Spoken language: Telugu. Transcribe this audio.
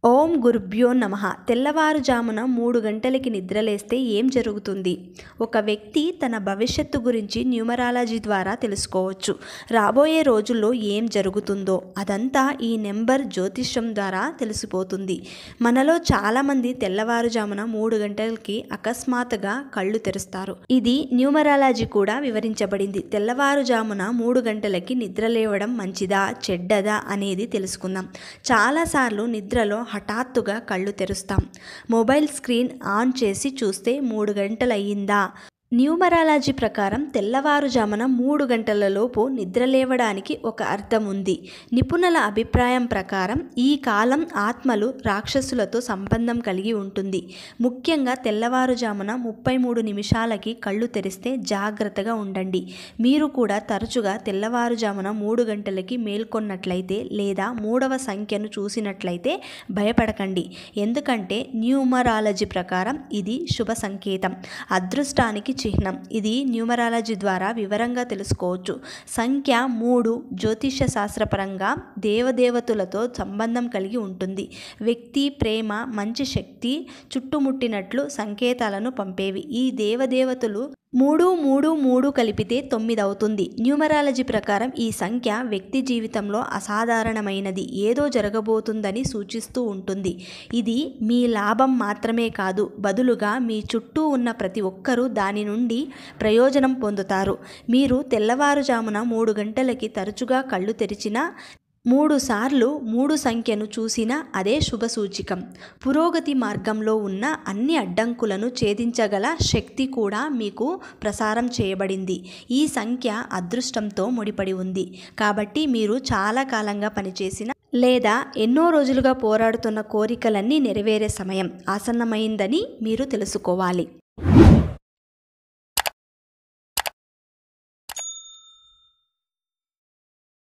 ఓం గురుభ్యో నమ తెల్లవారుజామున మూడు గంటలకి నిద్రలేస్తే ఏం జరుగుతుంది ఒక వ్యక్తి తన భవిష్యత్తు గురించి న్యూమరాలజీ ద్వారా తెలుసుకోవచ్చు రాబోయే రోజుల్లో ఏం జరుగుతుందో అదంతా ఈ నెంబర్ జ్యోతిష్యం ద్వారా తెలిసిపోతుంది మనలో చాలామంది తెల్లవారుజామున మూడు గంటలకి అకస్మాత్తుగా కళ్ళు తెరుస్తారు ఇది న్యూమరాలజీ కూడా వివరించబడింది తెల్లవారుజామున మూడు గంటలకి నిద్ర లేవడం మంచిదా చెడ్డదా అనేది తెలుసుకుందాం చాలాసార్లు నిద్రలో హఠాత్తుగా కళ్ళు తెరుస్తాం మొబైల్ స్క్రీన్ ఆన్ చేసి చూస్తే మూడు గంటలయ్యిందా న్యూమరాలజీ ప్రకారం తెల్లవారుజామున మూడు గంటల లోపు నిద్రలేవడానికి ఒక అర్థం ఉంది నిపుణుల అభిప్రాయం ప్రకారం ఈ కాలం ఆత్మలు రాక్షసులతో సంబంధం కలిగి ఉంటుంది ముఖ్యంగా తెల్లవారుజామున ముప్పై మూడు నిమిషాలకి కళ్ళు తెరిస్తే జాగ్రత్తగా ఉండండి మీరు కూడా తరచుగా తెల్లవారుజామున మూడు గంటలకి మేల్కొన్నట్లయితే లేదా మూడవ సంఖ్యను చూసినట్లయితే భయపడకండి ఎందుకంటే న్యూమరాలజీ ప్రకారం ఇది శుభ సంకేతం అదృష్టానికి చిహ్నం ఇది న్యూమరాలజీ ద్వారా వివరంగా తెలుసుకోవచ్చు సంఖ్య మూడు జ్యోతిష శాస్త్రపరంగా దేవదేవతలతో సంబంధం కలిగి ఉంటుంది వ్యక్తి ప్రేమ మంచి శక్తి చుట్టుముట్టినట్లు సంకేతాలను పంపేవి ఈ దేవదేవతలు మూడు మూడు మూడు కలిపితే తొమ్మిది అవుతుంది న్యూమరాలజీ ప్రకారం ఈ సంఖ్య వ్యక్తి జీవితంలో అసాధారణమైనది ఏదో జరగబోతుందని సూచిస్తూ ఉంటుంది ఇది మీ లాభం మాత్రమే కాదు బదులుగా మీ చుట్టూ ఉన్న ప్రతి ఒక్కరూ దాని నుండి ప్రయోజనం పొందుతారు మీరు తెల్లవారుజామున మూడు గంటలకి తరచుగా కళ్ళు తెరిచినా మూడు సార్లు మూడు సంఖ్యను చూసినా అదే శుభ సూచికం పురోగతి మార్గంలో ఉన్న అన్ని అడ్డంకులను ఛేదించగల శక్తి కూడా మీకు ప్రసారం చేయబడింది ఈ సంఖ్య అదృష్టంతో ముడిపడి ఉంది కాబట్టి మీరు చాలా కాలంగా పనిచేసిన లేదా ఎన్నో రోజులుగా పోరాడుతున్న కోరికలన్నీ నెరవేరే సమయం ఆసన్నమైందని మీరు తెలుసుకోవాలి